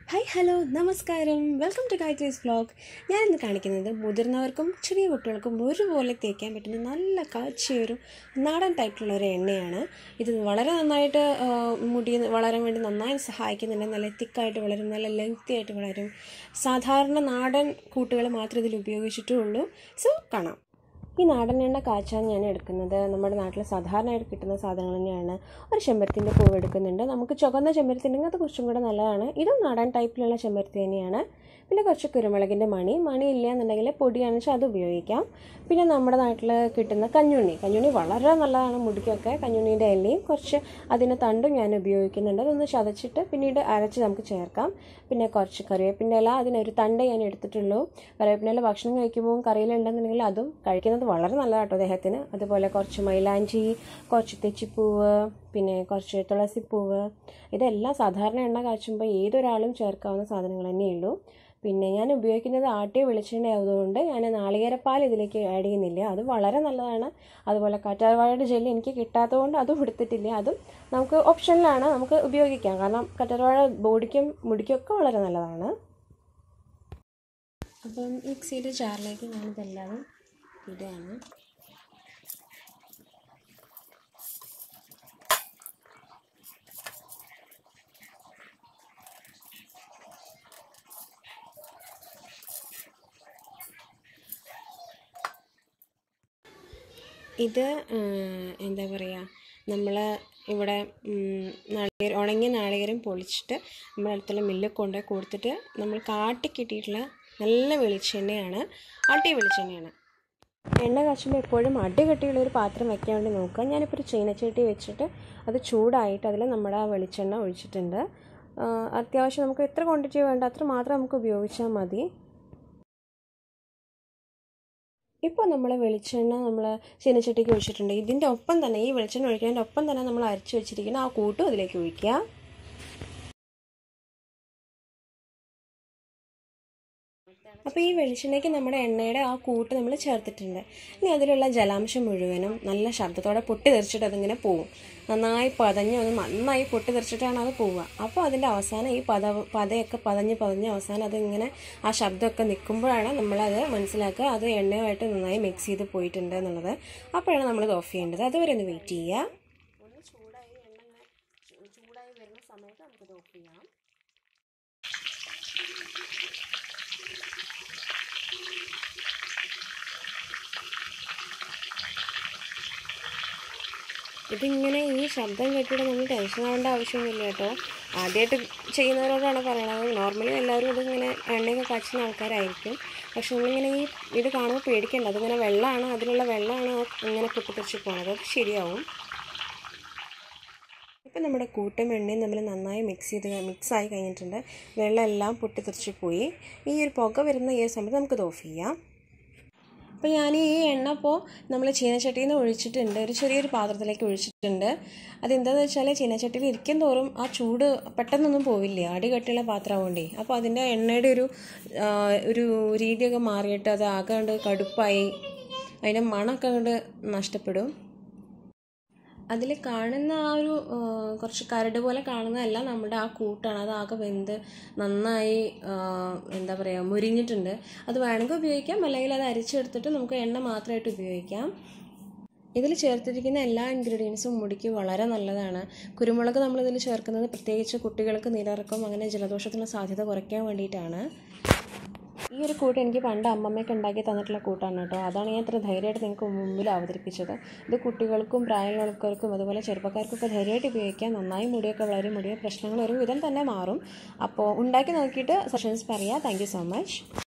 hi hello നമസ്കാരം welcome to Gayathri's vlog ഞാൻ ഇന്ന് കാണിക്കുന്നത് മുതിർന്നവർക്കും ചെറിയ കുട്ടികൾക്കും ഒരുപോലെ തേക്കാൻ പറ്റുന്ന നല്ല കാച്ചിയൊരു നാടൻ ടൈപ്പിലുള്ള ഒരു എണ്ണയാണ് ഇത് വളരെ നന്നായിട്ട് ആ, മുടി വളരാൻ വേണ്ടി നന്നായി സഹായിക്കുന്നുണ്ട് നല്ല തിക്കായിട്ട് വളരും നല്ല ലെങ്തി ആയിട്ട് വളരും സാധാരണ നാടൻ കൂട്ടുകൾ മാത്രമേ ഇതിൽ ഉപയോഗിച്ചിട്ടുള്ളൂ സോ കാണാം ഈ നാടൻ എണ്ണ കാച്ചാൻ ഞാൻ എടുക്കുന്നത് നമ്മുടെ നാട്ടിൽ സാധാരണയായിട്ട് കിട്ടുന്ന സാധനങ്ങൾ തന്നെയാണ് ഒരു ചെമ്പരത്തിൻ്റെ പൂവ് എടുക്കുന്നുണ്ട് നമുക്ക് ചുവന്ന ചെമ്പരത്തി ഉണ്ടെങ്കിൽ അത് കുറച്ചും കൂടെ നല്ലതാണ് ഇതും നാടൻ ടൈപ്പിലുള്ള ചെമ്പരത്തി തന്നെയാണ് പിന്നെ കുറച്ച് കുരുമുളകിൻ്റെ മണി മണി ഇല്ല എന്നുണ്ടെങ്കിൽ പൊടിയാണെന്ന് വെച്ചാൽ അത് ഉപയോഗിക്കാം പിന്നെ നമ്മുടെ നാട്ടിൽ കിട്ടുന്ന കഞ്ഞുണ്ണി കഞ്ഞുണ്ണി വളരെ നല്ലതാണ് മുടിക്കൊക്കെ കഞ്ഞുണ്ണീൻ്റെ ഇലയും കുറച്ച് അതിൻ്റെ തണ്ടും ഞാൻ ഉപയോഗിക്കുന്നുണ്ട് അതൊന്ന് ചതച്ചിട്ട് പിന്നീട് അരച്ച് നമുക്ക് ചേർക്കാം പിന്നെ കുറച്ച് കറിവേപ്പിൻ്റെ ഇല അതിനൊരു തണ്ട് ഞാൻ എടുത്തിട്ടുള്ളൂ കറിവേപ്പിൻ്റെ ഇല ഭക്ഷണം കഴിക്കുമ്പോൾ കറിയിലുണ്ടെന്നുണ്ടെങ്കിൽ അതും കഴിക്കുന്നത് വളരെ നല്ലതാണ് കേട്ടോ അദ്ദേഹത്തിന് അതുപോലെ കുറച്ച് മൈലാഞ്ചി കുറച്ച് തെച്ചിപ്പൂവ് പിന്നെ കുറച്ച് തുളസിപ്പൂവ് ഇതെല്ലാം സാധാരണ എണ്ണ കാച്ചുമ്പോൾ ഏതൊരാളും ചേർക്കാവുന്ന സാധനങ്ങൾ തന്നെയുള്ളൂ പിന്നെ ഞാൻ ഉപയോഗിക്കുന്നത് ആട്ടിയ വെളിച്ചെണ്ണ ആയതുകൊണ്ട് ഞാൻ നാളികേരപ്പാൽ ഇതിലേക്ക് ആഡ് ചെയ്യുന്നില്ല അത് വളരെ നല്ലതാണ് അതുപോലെ കറ്റാർവാഴയുടെ ജെല്ല് എനിക്ക് കിട്ടാത്തതുകൊണ്ട് അതും എടുത്തിട്ടില്ല അതും നമുക്ക് ഓപ്ഷനിലാണ് നമുക്ക് ഉപയോഗിക്കാം കാരണം കറ്റാർവാഴ ബോഡിക്കും മുടിക്കൊക്കെ വളരെ നല്ലതാണ് അപ്പം മിക്സിയുടെ ജാറിലേക്ക് ഞാനിതെല്ലാം ഇടുകയാണ് ഇത് എന്താ പറയുക നമ്മൾ ഇവിടെ നാളികേരം ഉണങ്ങിയ നാളികേരം പൊളിച്ചിട്ട് നമ്മുടെ അടുത്തുള്ള മില്ലിൽ കൊണ്ടുപോയി കൊടുത്തിട്ട് നമ്മൾ കാട്ടി കിട്ടിയിട്ടുള്ള നല്ല വെളിച്ചെണ്ണയാണ് ആട്ടിയ വെളിച്ചെണ്ണയാണ് എണ്ണ കാച്ചുമ്പോൾ എപ്പോഴും അടി കെട്ടിയുള്ള ഒരു പാത്രം വെക്കാൻ വേണ്ടി നോക്കുക ഞാനിപ്പോൾ ഒരു ചീനച്ചട്ടി വെച്ചിട്ട് അത് ചൂടായിട്ട് അതിൽ നമ്മുടെ ആ വെളിച്ചെണ്ണ ഒഴിച്ചിട്ടുണ്ട് ആ, അത്യാവശ്യം നമുക്ക് എത്ര ക്വാണ്ടിറ്റി വേണ്ട അത്ര മാത്രം നമുക്ക് ഉപയോഗിച്ചാൽ മതി ഇപ്പോൾ നമ്മൾ വെളിച്ചെണ്ണ നമ്മൾ ചീനച്ചട്ടിക്ക് ഒഴിച്ചിട്ടുണ്ട് ഇതിൻ്റെ ഒപ്പം തന്നെ ഈ വെളിച്ചെണ്ണ ഒഴിക്കുന്നതിൻ്റെ ഒപ്പം തന്നെ നമ്മൾ അരച്ച് വെച്ചിരിക്കുന്ന ആ കൂട്ടും അതിലേക്ക് ഒഴിക്കുക അപ്പോൾ ഈ വെളിച്ചെണ്ണയ്ക്ക് നമ്മുടെ എണ്ണയുടെ ആ കൂട്ട് നമ്മൾ ചേർത്തിട്ടുണ്ട് ഇനി അതിലുള്ള ജലാംശം മുഴുവനും നല്ല ശബ്ദത്തോടെ പൊട്ടി തെറിച്ചിട്ട് അതിങ്ങനെ പോവും നന്നായി പതഞ്ഞ് ഒന്ന് നന്നായി പൊട്ടി തെറിച്ചിട്ടാണ് അത് പോവുക അപ്പോൾ അതിൻ്റെ അവസാനം ഈ പത പതയൊക്കെ പതഞ്ഞ് പതഞ്ഞ് അവസാനം അതിങ്ങനെ ആ ശബ്ദമൊക്കെ നിൽക്കുമ്പോഴാണ് നമ്മളത് മനസ്സിലാക്കുക അത് എണ്ണയുമായിട്ട് നന്നായി മിക്സ് ചെയ്ത് പോയിട്ടുണ്ട് എന്നുള്ളത് അപ്പോഴാണ് നമ്മളിത് ഓഫ് ചെയ്യേണ്ടത് അതുവരെ ഒന്ന് വെയിറ്റ് ചെയ്യുക ഒന്ന് ചൂടായി എണ്ണ ചൂടായി വരുന്ന സമയത്ത് നമുക്കത് ഓഫ് ചെയ്യാം ഇതിങ്ങനെ ഈ ശബ്ദം കേട്ടിട്ട് നമ്മൾ ടെൻഷൻ ആവേണ്ട ആവശ്യമൊന്നുമില്ല കേട്ടോ ആദ്യമായിട്ട് ചെയ്യുന്നവരോടാണ് പറയണത് നോർമലി എല്ലാവരും ഇതിങ്ങനെ എണ്ണയൊക്കെ കാച്ചുന്ന ആൾക്കാരായിരിക്കും പക്ഷെ നമ്മളിങ്ങനെ ഈ ഇത് കാണുമ്പോൾ പേടിക്കേണ്ട അതിങ്ങനെ വെള്ളമാണ് അതിലുള്ള വെള്ളമാണ് ഇങ്ങനെ പൊട്ടിത്തെറിച്ച് പോണത് അത് ശരിയാവും ഇപ്പം നമ്മുടെ കൂട്ടും എണ്ണയും നമ്മൾ നന്നായി മിക്സ് ചെയ്ത് മിക്സ് ആയി കഴിഞ്ഞിട്ടുണ്ട് വെള്ളം എല്ലാം പൊട്ടിത്തെറിച്ച് പോയി ഈ ഒരു പുക വരുന്ന ഈ ഒരു സമയത്ത് നമുക്കത് ഓഫ് ചെയ്യാം അപ്പോൾ ഞാൻ ഈ എണ്ണ ഇപ്പോൾ നമ്മൾ ചീനച്ചട്ടിയിൽ നിന്ന് ഒഴിച്ചിട്ടുണ്ട് ഒരു ചെറിയൊരു പാത്രത്തിലേക്ക് ഒഴിച്ചിട്ടുണ്ട് അതെന്താണെന്ന് വെച്ചാൽ ചീനച്ചട്ടിയിൽ ഇരിക്കും തോറും ആ ചൂട് പെട്ടെന്നൊന്നും പോവില്ല അടികട്ടിയുള്ള പാത്രമാകൊണ്ടേ അപ്പോൾ അതിൻ്റെ എണ്ണയുടെ ഒരു ആ, ഒരു രീതിയൊക്കെ മാറിയിട്ട് അത് ആകെ കണ്ട് കടുപ്പായി അതിൻ്റെ മണമൊക്കെ കണ്ട് നഷ്ടപ്പെടും അതിൽ കാണുന്ന ആ ഒരു ആ, കുറച്ച് കരട് പോലെ കാണുന്നതല്ല നമ്മുടെ ആ കൂട്ടാണ് അത് ആകെ വെന്ത് നന്നായി ആ, എന്താ പറയുക മുരിഞ്ഞിട്ടുണ്ട് അത് വേണമെങ്കിൽ ഉപയോഗിക്കാം അല്ലെങ്കിൽ അത് അരിച്ചെടുത്തിട്ട് നമുക്ക് എണ്ണ മാത്രമായിട്ട് ഉപയോഗിക്കാം ഇതിൽ ചേർത്തിരിക്കുന്ന എല്ലാ ഇൻഗ്രീഡിയൻസും മുടിക്ക് വളരെ നല്ലതാണ് കുരുമുളക് നമ്മളിതിൽ ചേർക്കുന്നത് പ്രത്യേകിച്ച് കുട്ടികൾക്ക് നീരിറക്കം അങ്ങനെ ജലദോഷത്തിനുള്ള സാധ്യത കുറയ്ക്കാൻ വേണ്ടിയിട്ടാണ് ഈ ഒരു കൂട്ട് എനിക്ക് പണ്ട് അമ്മമ്മയൊക്കെ ഉണ്ടാക്കി തന്നിട്ടുള്ള കൂട്ടാണ് കേട്ടോ അതാണ് ഞാൻ ഇത്ര ധൈര്യമായിട്ട് നിങ്ങൾക്ക് മുമ്പിൽ അവതരിപ്പിച്ചത് ഇത് കുട്ടികൾക്കും പ്രായമുള്ളവർക്കും അതുപോലെ ചെറുപ്പക്കാർക്കൊക്കെ ധൈര്യമായിട്ട് ഉപയോഗിക്കാം നന്നായി മുടിയൊക്കെ വളരും മുടിയ പ്രശ്നങ്ങൾ ഒരു വിധം തന്നെ മാറും അപ്പോൾ ഉണ്ടാക്കി നോക്കിയിട്ട് സജഷൻസ് പറയാം താങ്ക് യു സോ മച്ച്